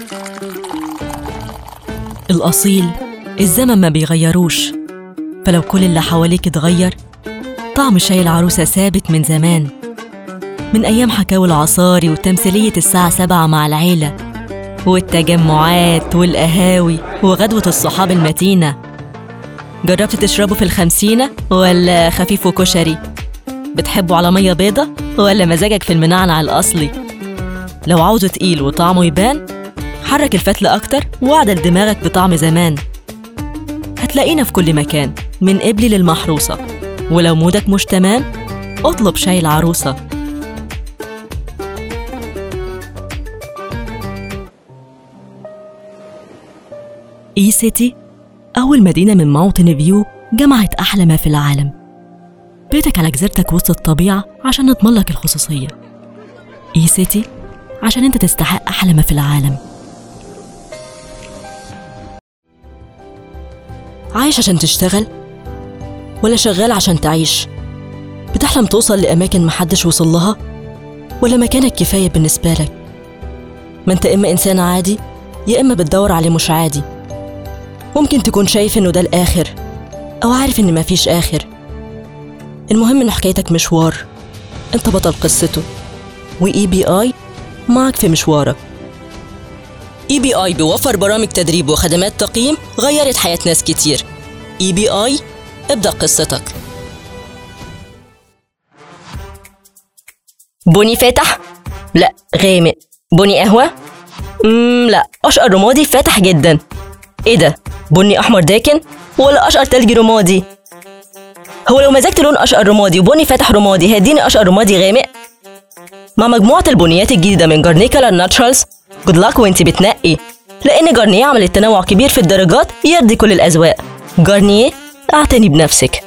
الأصيل الزمن ما بيغيروش فلو كل اللي حواليك اتغير طعم شاي العروسة ثابت من زمان من أيام حكاوي العصاري وتمثيلية الساعة سبعة مع العيلة والتجمعات والقهاوي وغدوة الصحاب المتينة جربت تشربه في الخمسينة ولا خفيف وكشري؟ بتحبه على مية بيضة ولا مزاجك في المنعنع الأصلي؟ لو عاوزه تقيل وطعمه يبان حرك الفتل أكتر وعدل دماغك بطعم زمان هتلاقينا في كل مكان من قبلي للمحروسة ولو مودك مش تمام اطلب شاي العروسة اي سيتي أول مدينة من ماونتن فيو جمعت أحلى ما في العالم بيتك على جزيرتك وسط الطبيعة عشان نضمن لك الخصوصية اي سيتي عشان انت تستحق أحلى ما في العالم عايش عشان تشتغل ولا شغال عشان تعيش بتحلم توصل لأماكن محدش وصل لها ولا مكانك كفاية بالنسبة لك ما انت إما إنسان عادي يا إما بتدور على مش عادي ممكن تكون شايف إنه ده الآخر أو عارف إن مفيش آخر المهم إن حكايتك مشوار انت بطل قصته وإي بي آي معك في مشوارك اي بي اي بيوفر برامج تدريب وخدمات تقييم غيرت حياة ناس كتير اي بي اي ابدأ قصتك بني فاتح؟ لا غامق بني قهوة؟ مم لا أشقر رمادي فاتح جدا ايه ده؟ بني أحمر داكن؟ ولا أشقر تلجي رمادي؟ هو لو مزجت لون أشقر رمادي وبني فاتح رمادي هيديني أشقر رمادي غامق؟ مع مجموعة البنيات الجديدة من جارنيه كلر ناتشرالز جود لاك وانت بتنقي لأن جارنيه عملت تنوع كبير في الدرجات يرضي كل الأذواق جارنيه اعتني بنفسك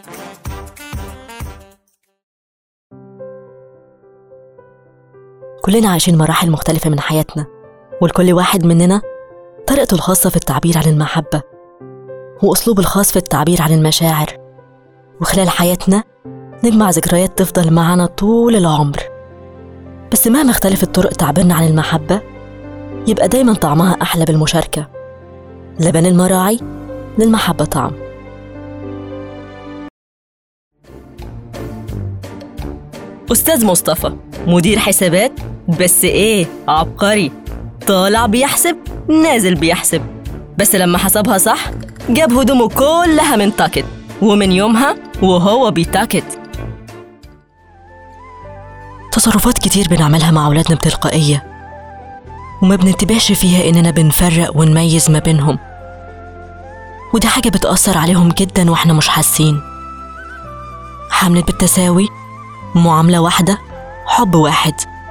كلنا عايشين مراحل مختلفة من حياتنا ولكل واحد مننا طريقته الخاصة في التعبير عن المحبة وأسلوب الخاص في التعبير عن المشاعر وخلال حياتنا نجمع ذكريات تفضل معنا طول العمر بس مهما اختلفت طرق تعبيرنا عن المحبة يبقى دايما طعمها أحلى بالمشاركة لبن المراعي للمحبة طعم أستاذ مصطفى مدير حسابات بس إيه عبقري طالع بيحسب نازل بيحسب بس لما حسبها صح جاب هدومه كلها من تاكت ومن يومها وهو بيتاكت تصرفات كتير بنعملها مع أولادنا بتلقائية وما بننتبهش فيها إننا بنفرق ونميز ما بينهم ودي حاجة بتأثر عليهم جدا وإحنا مش حاسين حملة بالتساوي معاملة واحدة حب واحد